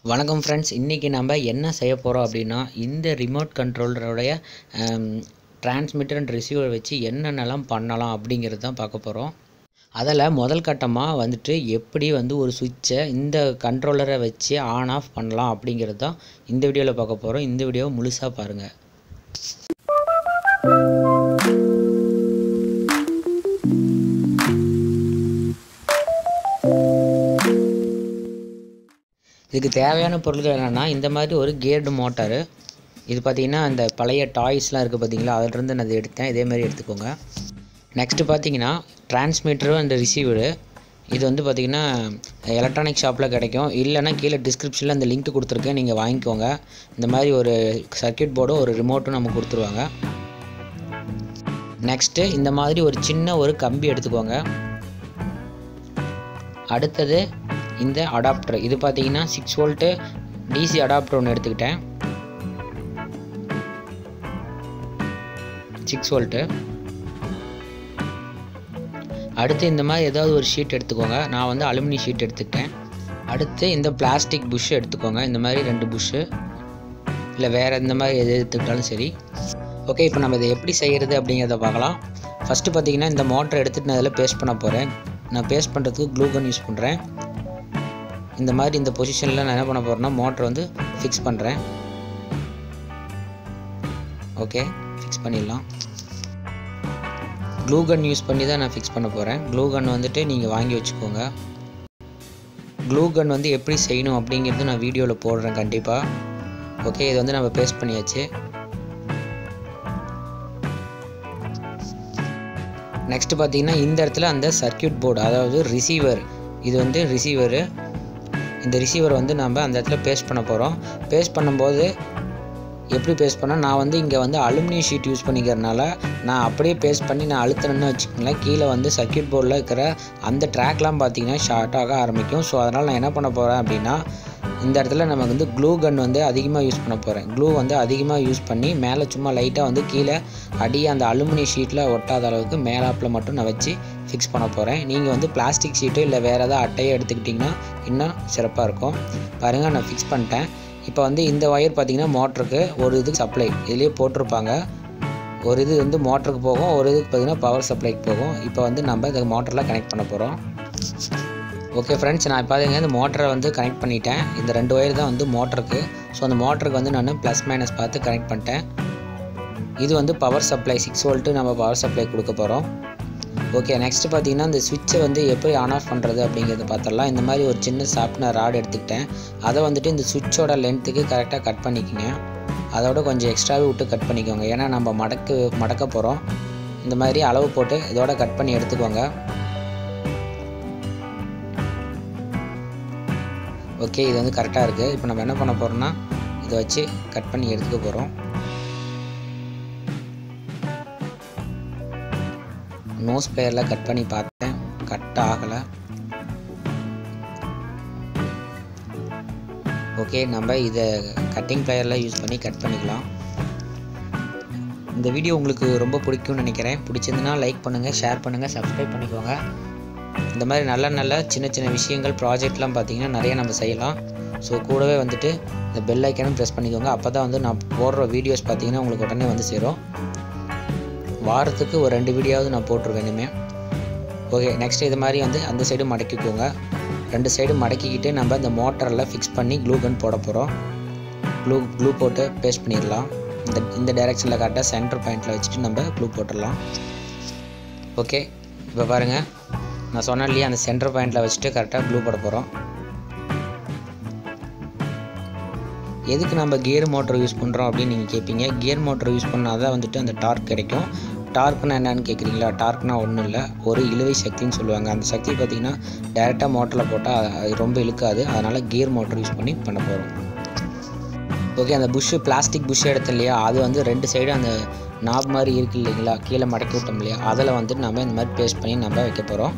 வணக்கம் ஃப்ரெண்ட்ஸ் இன்றைக்கி நம்ம என்ன செய்ய போகிறோம் அப்படின்னா இந்த ரிமோட் கண்ட்ரோலருடைய டிரான்ஸ்மிட்டர் அண்ட் ரிசீவர் வச்சு என்னென்னலாம் பண்ணலாம் அப்படிங்கிறது தான் பார்க்க போகிறோம் அதில் முதல் கட்டமாக வந்துட்டு எப்படி வந்து ஒரு சுவிட்சை இந்த கண்ட்ரோலரை வச்சு ஆன் ஆஃப் பண்ணலாம் அப்படிங்கிறது தான் இந்த வீடியோவில் பார்க்க போகிறோம் இந்த வீடியோவை முழுசாக பாருங்கள் இதுக்கு தேவையான பொருட்கள் என்னென்னா இந்த மாதிரி ஒரு கேர்டு மோட்டாரு இது பார்த்திங்கன்னா அந்த பழைய டாய்ஸ்லாம் இருக்குது பார்த்தீங்களா அதிலிருந்து நான் இதை எடுத்தேன் இதே மாதிரி எடுத்துக்கோங்க நெக்ஸ்ட்டு பார்த்தீங்கன்னா டிரான்ஸ்மிட்டரு அண்ட் ரிசீவரு இது வந்து பார்த்திங்கன்னா எலக்ட்ரானிக் ஷாப்பில் கிடைக்கும் இல்லைன்னா கீழே டிஸ்கிரிப்ஷனில் அந்த லிங்க் கொடுத்துருக்கேன் நீங்கள் வாங்கிக்கோங்க இந்த மாதிரி ஒரு சர்க்கியூட் போர்டும் ஒரு ரிமோட்டும் நமக்கு கொடுத்துருவாங்க நெக்ஸ்ட்டு இந்த மாதிரி ஒரு சின்ன ஒரு கம்பி எடுத்துக்கோங்க அடுத்தது இந்த அடாப்டர் இது பார்த்தீங்கன்னா சிக்ஸ் வோல்ட்டு டிசி அடாப்டர் ஒன்று எடுத்துக்கிட்டேன் சிக்ஸ் வோல்ட்டு அடுத்து இந்த மாதிரி ஏதாவது ஒரு ஷீட் எடுத்துக்கோங்க நான் வந்து அலுமினி ஷீட் எடுத்துக்கிட்டேன் அடுத்து இந்த பிளாஸ்டிக் புஷ் எடுத்துக்கோங்க இந்த மாதிரி ரெண்டு புஷ்ஷு இல்லை வேறு இந்த மாதிரி எது எடுத்துக்கிட்டாலும் சரி ஓகே இப்போ நம்ம இதை எப்படி செய்கிறது அப்படிங்கிறத பார்க்கலாம் ஃபஸ்ட்டு பார்த்தீங்கன்னா இந்த மோட்டரை எடுத்துகிட்டு நான் இதில் பேஸ்ட் பண்ண போகிறேன் நான் பேஸ்ட் பண்ணுறதுக்கு க்ளூகன் யூஸ் பண்ணுறேன் இந்த மாதிரி இந்த பொசிஷனில் நான் என்ன பண்ண போகிறேன்னா மோட்ரு வந்து ஃபிக்ஸ் பண்ணுறேன் ஓகே ஃபிக்ஸ் பண்ணிடலாம் க்ளூ கன் யூஸ் பண்ணி தான் நான் ஃபிக்ஸ் பண்ண போகிறேன் க்ளூ கன் வந்துட்டு நீங்கள் வாங்கி வச்சுக்கோங்க க்ளூ கன் வந்து எப்படி செய்யணும் அப்படிங்கிறது நான் வீடியோவில் போடுறேன் கண்டிப்பாக ஓகே இது வந்து நம்ம பேஸ்ட் பண்ணியாச்சு நெக்ஸ்ட் பார்த்தீங்கன்னா இந்த இடத்துல அந்த சர்க்கியூட் போர்டு அதாவது ரிசீவர் இது வந்து ரிசீவரு இந்த ரிசீவர் வந்து நம்ம அந்த இடத்துல பேஸ்ட் பண்ண போகிறோம் பேஸ்ட் பண்ணும்போது எப்படி பேஸ்ட் பண்ணால் நான் வந்து இங்கே வந்து அலுமினியம் ஷீட் யூஸ் பண்ணிக்கிறதுனால நான் அப்படியே பேஸ்ட் பண்ணி நான் அழுத்தினேன்னு வச்சுக்கோங்களேன் கீழே வந்து சர்க்கியூட் போர்டில் இருக்கிற அந்த ட்ராக்லாம் பார்த்தீங்கன்னா ஷார்ட் ஆக ஆரம்பிக்கும் ஸோ அதனால் நான் என்ன பண்ண போகிறேன் அப்படின்னா இந்த இடத்துல நம்ம வந்து க்ளூ கன் வந்து அதிகமாக யூஸ் பண்ண போகிறேன் க்ளூ வந்து அதிகமாக யூஸ் பண்ணி மேலே சும்மா லைட்டாக வந்து கீழே அடி அந்த அலுமினியம் ஷீட்டில் ஒட்டாத அளவுக்கு மேலாப்பில் மட்டும் நான் வச்சு ஃபிக்ஸ் பண்ண போகிறேன் நீங்கள் வந்து பிளாஸ்டிக் ஷீட்டு இல்லை வேறு ஏதாவது அட்டையை எடுத்துக்கிட்டிங்கன்னா இன்னும் சிறப்பாக இருக்கும் பாருங்கள் நான் ஃபிக்ஸ் பண்ணிட்டேன் இப்போ வந்து இந்த ஒயர் பார்த்திங்கன்னா மோட்டருக்கு ஒரு இதுக்கு சப்ளை இதுலேயே போட்டிருப்பாங்க ஒரு இது வந்து மோட்டருக்கு போகும் ஒரு இதுக்கு பார்த்திங்கன்னா பவர் சப்ளைக்கு போகும் இப்போ வந்து நம்ம இந்த மோட்டரில் கனெக்ட் பண்ண போகிறோம் ஓகே ஃப்ரெண்ட்ஸ் நான் பார்த்தீங்க இந்த மோட்டரை வந்து கனெக்ட் பண்ணிட்டேன் இந்த ரெண்டு ஒயர் தான் வந்து மோட்டருக்கு ஸோ அந்த மோட்டருக்கு வந்து நான் ப்ளஸ் மைனஸ் பார்த்து கனெக்ட் பண்ணிட்டேன் இது வந்து பவர் சப்ளை சிக்ஸ் வோல்ட்டு நம்ம பவர் சப்ளை கொடுக்க போகிறோம் ஓகே நெக்ஸ்ட்டு பார்த்தீங்கன்னா இந்த சுவிட்சை வந்து எப்படி ஆன் ஆஃப் பண்ணுறது அப்படிங்கிறத பார்த்தரலாம் இந்த மாதிரி ஒரு சின்ன சாப்ட்னர் ராட் எடுத்துக்கிட்டேன் அதை வந்துட்டு இந்த சுவிட்சோட லென்த்துக்கு கரெக்டாக கட் பண்ணிக்கோங்க அதோட கொஞ்சம் எக்ஸ்ட்ராவே விட்டு கட் பண்ணிக்கோங்க ஏன்னா நம்ம மடக்கு மடக்க போகிறோம் இந்த மாதிரி அளவு போட்டு இதோட கட் பண்ணி எடுத்துக்கோங்க ஓகே இது வந்து கரெக்டாக இருக்குது இப்போ நம்ம என்ன பண்ண போகிறோம்னா இதை வச்சு கட் பண்ணி எடுத்துக்க போகிறோம் நோஸ் பிளேயரில் கட் பண்ணி பார்த்தேன் கட் ஆகலை ஓகே நம்ம இதை கட்டிங் பிளேயரில் யூஸ் பண்ணி கட் பண்ணிக்கலாம் இந்த வீடியோ உங்களுக்கு ரொம்ப பிடிக்கும்னு நினைக்கிறேன் பிடிச்சிருந்துன்னா லைக் பண்ணுங்கள் ஷேர் பண்ணுங்கள் சப்ஸ்கிரைப் பண்ணிக்கோங்க இந்த மாதிரி நல்ல நல்ல சின்ன சின்ன விஷயங்கள் ப்ராஜெக்ட்லாம் பார்த்தீங்கன்னா நிறைய நம்ம செய்யலாம் ஸோ கூடவே வந்துட்டு இந்த பெல் ஐக்கனும் ப்ரெஸ் பண்ணிக்கோங்க அப்போ தான் வந்து நான் போடுற வீடியோஸ் பார்த்தீங்கன்னா உங்களுக்கு உடனே வந்து சேரும் வாரத்துக்கு ஒரு ரெண்டு வீடியோவது நான் போட்டிருவேன் இனிமேல் ஓகே நெக்ஸ்ட் இது மாதிரி வந்து அந்த சைடு மடக்கிக்கோங்க ரெண்டு சைடு மடக்கிக்கிட்டு நம்ம இந்த மோட்டரில் ஃபிக்ஸ் பண்ணி க்ளூ கன் போட போகிறோம் க்ளூ க்ளூ போட்டு பேஸ்ட் பண்ணிடலாம் இந்த இந்த டைரெக்ஷனில் கரெக்டாக சென்டர் பாயிண்டில் வச்சுட்டு நம்ம க்ளூ போட்டுடலாம் ஓகே இப்போ பாருங்கள் நான் சொன்னேன் இல்லையா அந்த சென்டர் பாயிண்டில் வச்சுட்டு கரெக்டாக க்ளூ போட போகிறோம் எதுக்கு நம்ம கியர் மோட்டர் யூஸ் பண்ணுறோம் அப்படின்னு நீங்கள் கேட்பீங்க கியர் மோட்டர் யூஸ் பண்ணால் தான் வந்துட்டு அந்த டார்க் கிடைக்கும் டார்க்னா என்னன்னு கேட்குறீங்களா டார்க்னா ஒன்றும் இல்லை ஒரு இழுவை சக்தின்னு சொல்லுவாங்க அந்த சக்தி பார்த்திங்கன்னா டேரெக்டாக மோட்டரில் போட்டால் அது ரொம்ப இழுக்காது அதனால் கியர் மோட்டர் யூஸ் பண்ணி பண்ண போகிறோம் ஓகே அந்த புஷ்ஷு பிளாஸ்டிக் புஷ் எடுத்தோம் இல்லையா அது வந்து ரெண்டு சைடு அந்த நாப் மாதிரி இருக்கு இல்லைங்களா கீழே மடக்கி விட்டோம் இல்லையா அதில் வந்துட்டு நம்ம இந்த மாதிரி பேஸ்ட் பண்ணி நம்ம வைக்க போகிறோம்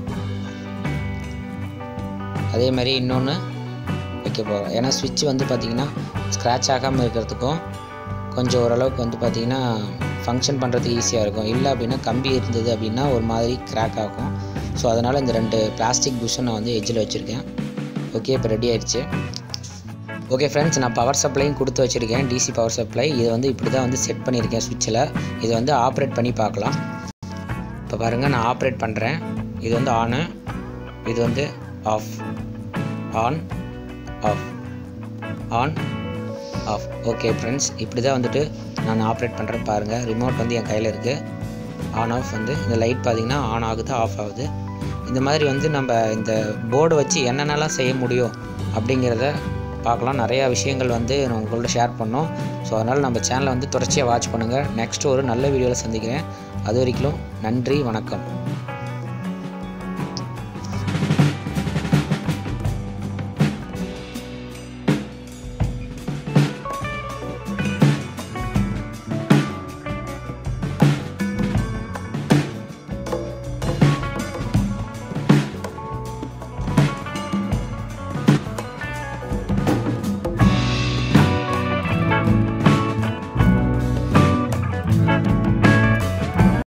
அதே மாதிரி இன்னொன்று வைக்க போகிறோம் ஏன்னா சுவிட்ச் வந்து பார்த்திங்கன்னா ஸ்க்ராட்ச் ஆகாமல் இருக்கிறதுக்கும் கொஞ்சம் ஓரளவுக்கு வந்து பார்த்திங்கன்னா ஃபங்க்ஷன் பண்ணுறதுக்கு ஈஸியாக இருக்கும் இல்லை அப்படின்னா கம்பி இருந்தது அப்படின்னா ஒரு மாதிரி கிராக் ஆகும் ஸோ அதனால் இந்த ரெண்டு பிளாஸ்டிக் புஷ்ஷை நான் வந்து எஜ்ஜில் வச்சுருக்கேன் ஓகே இப்போ ரெடி ஆயிடுச்சு ஓகே ஃப்ரெண்ட்ஸ் நான் பவர் சப்ளையும் கொடுத்து வச்சுருக்கேன் டிசி பவர் சப்ளை இதை வந்து இப்படி தான் வந்து செட் பண்ணியிருக்கேன் சுவிட்சில் இதை வந்து ஆப்ரேட் பண்ணி பார்க்கலாம் இப்போ பாருங்கள் நான் ஆப்ரேட் பண்ணுறேன் இது வந்து ஆனு இது வந்து off on off on off okay friends இப்படி தான் வந்துட்டு நான் ஆப்ரேட் பண்ணுறேன் பாருங்கள் ரிமோட் வந்து என் கையில் இருக்குது ஆன் ஆஃப் வந்து இந்த லைட் பார்த்திங்கன்னா ஆன் ஆகுது ஆஃப் ஆகுது இந்த மாதிரி வந்து நம்ம இந்த போர்டு வச்சு என்னென்னலாம் செய்ய முடியும் அப்படிங்கிறத பார்க்கலாம் நிறையா விஷயங்கள் வந்து நான் உங்களோட ஷேர் பண்ணோம் ஸோ அதனால் நம்ம சேனலை வந்து தொடர்ச்சியாக வாட்ச் பண்ணுங்கள் நெக்ஸ்ட் ஒரு நல்ல வீடியோவில் சந்திக்கிறேன் அது வரைக்கும் நன்றி வணக்கம்